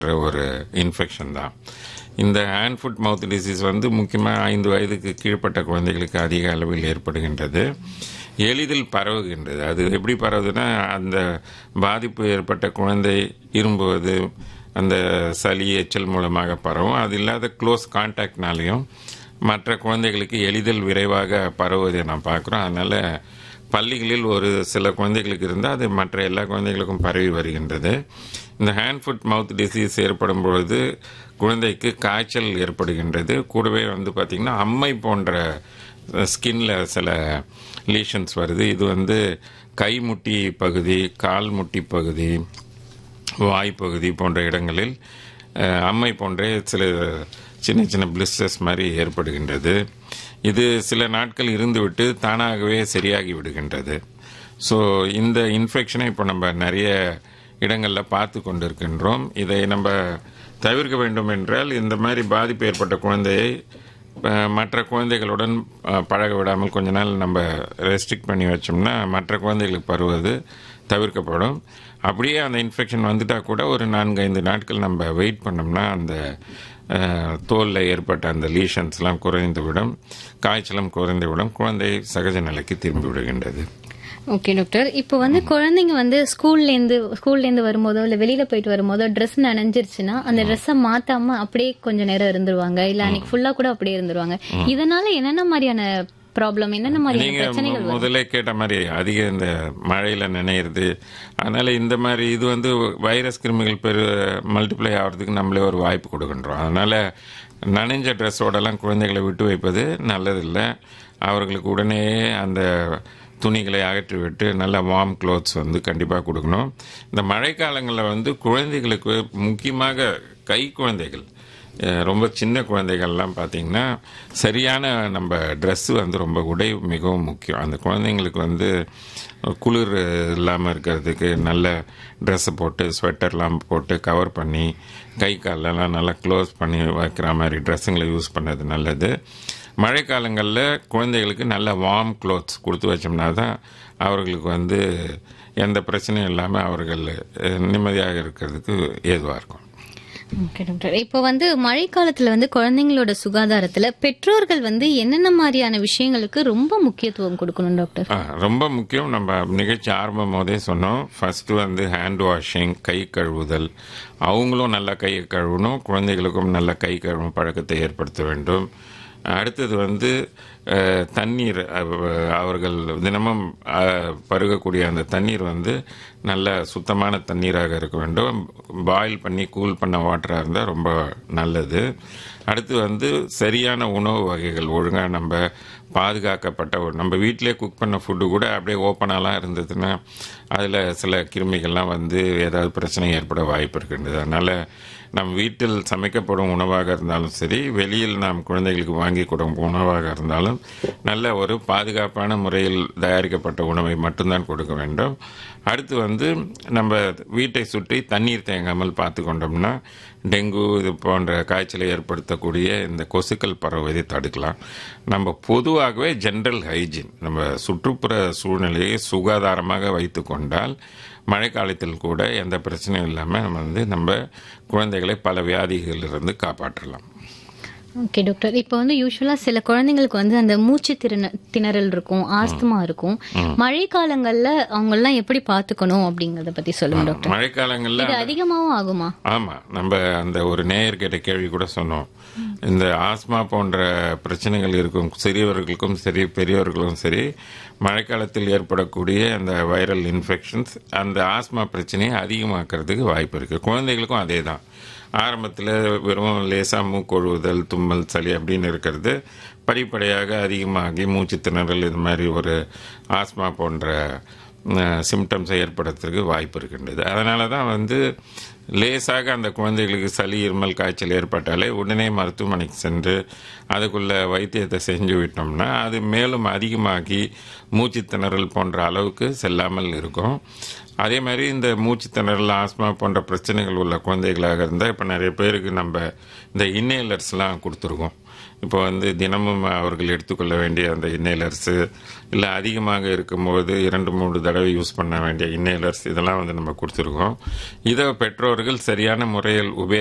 ஒரு இன்ஃபெக்ஷன் தான் இந்த ஹேண்ட் ஃபுட் மவுத் டிசீஸ் வந்து முக்கியமாக ஐந்து வயதுக்கு கீழ்ப்பட்ட குழந்தைகளுக்கு அதிக அளவில் ஏற்படுகின்றது எளிதில் பரவுகின்றது அது எப்படி பரவுதுன்னா அந்த பாதிப்பு ஏற்பட்ட குழந்தை இரும்புவது அந்த சளி எச்சல் மூலமாக பரவும் அது இல்லாத க்ளோஸ் கான்டாக்ட்னாலையும் மற்ற குழந்தைகளுக்கு எளிதில் விரைவாக பரவுவதை நாம் பார்க்குறோம் அதனால் பள்ளிகளில் ஒரு சில குழந்தைகளுக்கு இருந்தால் அது மற்ற எல்லா குழந்தைகளுக்கும் பரவி வருகின்றது இந்த ஹேண்ட் ஃபுட் மவுத் டிசீஸ் ஏற்படும் பொழுது குழந்தைக்கு காய்ச்சல் ஏற்படுகின்றது கூடவே வந்து பார்த்திங்கன்னா அம்மை போன்ற ஸ்கின்ல சில லீஷன்ஸ் வருது இது வந்து கை முட்டி பகுதி கால் முட்டி பகுதி வாய்ப்பகுதி போன்ற இடங்களில் அஹ், அம்மை போன்ற சில சின்ன சின்ன பிளிஸ்டர்ஸ் மாதிரி ஏற்படுகின்றது இது சில நாட்கள் இருந்துவிட்டு தானாகவே சரியாகி விடுகின்றது ஸோ இந்த இன்ஃபெக்ஷனை இப்போ நம்ம நிறைய இடங்களில் பார்த்து கொண்டிருக்கின்றோம் இதை நம்ம தவிர்க்க வேண்டும் என்றால் இந்த மாதிரி பாதிப்பு ஏற்பட்ட குழந்தையை அஹ், மற்ற குழந்தைகளுடன் அஹ், பழக விடாமல் கொஞ்ச நாள் நம்ம ரெஸ்ட்ரிக்ட் பண்ணி வச்சோம்னா மற்ற குழந்தைகளுக்கு பருவது தவிர்க்கப்படும் அப்படியே அந்த இன்ஃபெக்ஷன் வந்துட்டா கூட ஒரு நான்கு ஐந்து நாட்கள் நம்ம வெயிட் பண்ணோம்னா அந்த அஹ், தோல்ல ஏற்பட்ட அந்த லீஷன்ஸ்லாம் குறைந்துவிடும் காய்ச்சலும் குறைந்துவிடும் குழந்தை சகஜ நிலைக்கு திரும்பி விடுகின்றது ஓகே டாக்டர் இப்போ வந்து குழந்தைங்க வந்து ஸ்கூல்ல இருந்து ஸ்கூல்ல இருந்து வரும்போதோ இல்ல வெளியில போயிட்டு வரும்போதோ ட்ரெஸ் நனைஞ்சிருச்சுன்னா அந்த ட்ரெஸ்ஸை மாத்தாம அப்படியே கொஞ்ச நேரம் இருந்துருவாங்க இல்ல அன்னைக்கு ஃபுல்லா கூட அப்படியே இருந்துருவாங்க இதனால என்னென்ன மாதிரியான ப்ராப்ளம் என்னென்ன மாதிரியான நீங்க பிரச்சனைகள் மு- முதல்ல கேட்ட மாதிரி அதிக இந்த மழையில நினைறது அதனால இந்த மாதிரி இது வந்து வைரஸ் கிருமிகள் பெரு மல்டிப்ளை ஆகிறதுக்கு நம்மளே ஒரு வாய்ப்பு கொடுக்கின்றோம் அதனால நனைஞ்ச ட்ரெஸ்ஸோடலாம் குழந்தைகளை விட்டு வைப்பது நல்லதில்லை அவர்களுக்கு உடனே அந்த துணிகளை அகற்றிவிட்டு நல்ல வார்ம் க்ளோத்ஸ் வந்து கண்டிப்பாக கொடுக்கணும் இந்த மழைக்காலங்களில் வந்து குழந்தைகளுக்கு முக்கியமாக கை குழந்தைகள் அஹ் ரொம்ப சின்ன குழந்தைகள்லாம் பார்த்தீங்கன்னா சரியான நம்ம Dress வந்து ரொம்ப உடை மிகவும் முக்கியம் அந்த குழந்தைங்களுக்கு வந்து குளிர் இல்லாமல் இருக்கிறதுக்கு நல்ல ட்ரெஸ்ஸை போட்டு ஸ்வெட்டர்லாம் போட்டு கவர் பண்ணி கை காலெல்லாம் நல்லா க்ளோஸ் பண்ணி வைக்கிற மாதிரி ட்ரெஸ்ஸுங்களை யூஸ் பண்ணது நல்லது மழைக்காலங்களில் குழந்தைகளுக்கு நல்ல வார்ம் க்ளோத்ஸ் கொடுத்து வச்சோம்னா தான் அவர்களுக்கு வந்து எந்த பிரச்சனையும் இல்லாமல் அவர்கள் அஹ், நிம்மதியாக இருக்கிறதுக்கு ஏதுவாக இருக்கும் ஓகே டாக்டர் இப்போ வந்து மழைக்காலத்துல வந்து குழந்தைங்களோட சுகாதாரத்துல பெற்றோர்கள் வந்து என்னென்ன மாதிரியான விஷயங்களுக்கு ரொம்ப முக்கியத்துவம் கொடுக்கணும் டாக்டர் ஆ, ரொம்ப முக்கியம் நம்ம நிகழ்ச்சி ஆரம்பம் போதே சொன்னோம் ஃபர்ஸ்ட் வந்து ஹேண்ட் வாஷிங் கை கழுவுதல் அவங்களும் நல்லா கையை கழுவணும் குழந்தைகளுக்கும் நல்ல கை கழுவும் பழக்கத்தை ஏற்படுத்த வேண்டும் அடுத்தது வந்து அஹ், தண்ணீர் அவ- அவர்கள் தினமும் அஹ், பருகக்கூடிய அந்த தண்ணீர் வந்து நல்ல சுத்தமான தண்ணீராக இருக்க வேண்டும் பாயில் பண்ணி கூல் பண்ண வாட்டராக இருந்தால் ரொம்ப நல்லது அடுத்து வந்து சரியான உணவு வகைகள் ஒழுங்காக நம்ம பாதுகாக்கப்பட்ட ஒரு நம்ம வீட்டிலே குக் பண்ண ஃபுட்டு கூட அப்படியே ஓப்பனாலாம் இருந்ததுன்னா அதில் சில கிருமிகள்லாம் வந்து ஏதாவது பிரச்சனை ஏற்பட வாய்ப்பு இருக்கின்றது அதனால் நம் வீட்டில் சமைக்கப்படும் உணவாக இருந்தாலும் சரி வெளியில் நாம் குழந்தைகளுக்கு வாங்கி கொடுக்கும் உணவாக இருந்தாலும் நல்ல ஒரு பாதுகாப்பான முறையில் தயாரிக்கப்பட்ட உணவை மட்டும்தான் கொடுக்க வேண்டும் அடுத்து வந்து நம்ம வீட்டை சுற்றி தண்ணீர் தேங்காமல் பார்த்து கொண்டோம்னா டெங்கு இது போன்ற காய்ச்சலை ஏற்படுத்தக்கூடிய இந்த கொசுக்கள் பரவுவதை தடுக்கலாம் நம்ம பொதுவாகவே ஜென்ரல் ஹைஜீன் நம்ம சுற்றுப்புற சூழ்நிலையை சுகாதாரமாக வைத்து கொண்டால் மழைக்காலத்தில் கூட எந்த பிரச்சனையும் இல்லாமல் நம்ம வந்து நம்ம குழந்தைகளை பல வியாதிகளிலிருந்து காப்பாற்றலாம் ஓகே டாக்டர் இப்போ வந்து யூஸ்வலா சில குழந்தைங்களுக்கு வந்து அந்த மூச்சு திறன திணறல் இருக்கும் ஆஸ்துமா இருக்கும் மழை காலங்கள்ல அவங்க எல்லாம் எப்படி பாத்துக்கணும் அப்படிங்கறத பத்தி சொல்லுங்க டாக்டர் மழைக்காலங்களில் இது அதிகமாவும் ஆகுமா ஆமா நம்ம அந்த ஒரு நேயர் கேட்ட கேள்வி கூட சொன்னோம் இந்த ஆஸ்மா போன்ற பிரச்சனைகள் இருக்கும் சிறியவர்களுக்கும் சரி பெரியவர்களுக்கும் சரி மழைக்காலத்தில் ஏற்படக்கூடிய அந்த வைரல் இன்ஃபெக்ஷன்ஸ் அந்த ஆஸ்மா பிரச்சனையை அதிகமாக்குறதுக்கு வாய்ப்பு இருக்கு குழந்தைகளுக்கும் அதே தான் ஆரம்பத்தில் வெறும் லேசாக மூக்கொழுவுதல் தும்மல் சளி அப்படின்னு இருக்கிறது படிப்படியாக அதிகமாகி மூச்சு திணறல் இது மாதிரி ஒரு ஆஸ்மா போன்ற சிம்டம்ஸை ஏற்படுறதுக்கு வாய்ப்பு இருக்கின்றது அதனால தான் வந்து லேசாக அந்த குழந்தைகளுக்கு சளி இருமல் காய்ச்சல் ஏற்பட்டாலே உடனே மருத்துவமனைக்கு சென்று அதுக்குள்ள வைத்தியத்தை செஞ்சு விட்டோம்னா அது மேலும் அதிகமாகி மூச்சு திணறல் போன்ற அளவுக்கு செல்லாமல் இருக்கும் அதே மாதிரி இந்த மூச்சு திணறல் ஆஸ்மா போன்ற பிரச்சனைகள் உள்ள குழந்தைகளாக இருந்தால் இப்போ நிறைய பேருக்கு நம்ம இந்த இன்னேலர்ஸ்லாம் கொடுத்துருக்கோம் இப்போ வந்து தினமும் அவர்கள் எடுத்துக்கொள்ள வேண்டிய அந்த இன்னேலர்ஸு இல்லை அதிகமாக இருக்கும்போது இரண்டு மூன்று தடவை யூஸ் பண்ண வேண்டிய இன்னேலர்ஸ் இதெல்லாம் வந்து நம்ம கொடுத்துருக்கோம் இதை பெற்றோர்கள் சரியான முறையில் உபயோக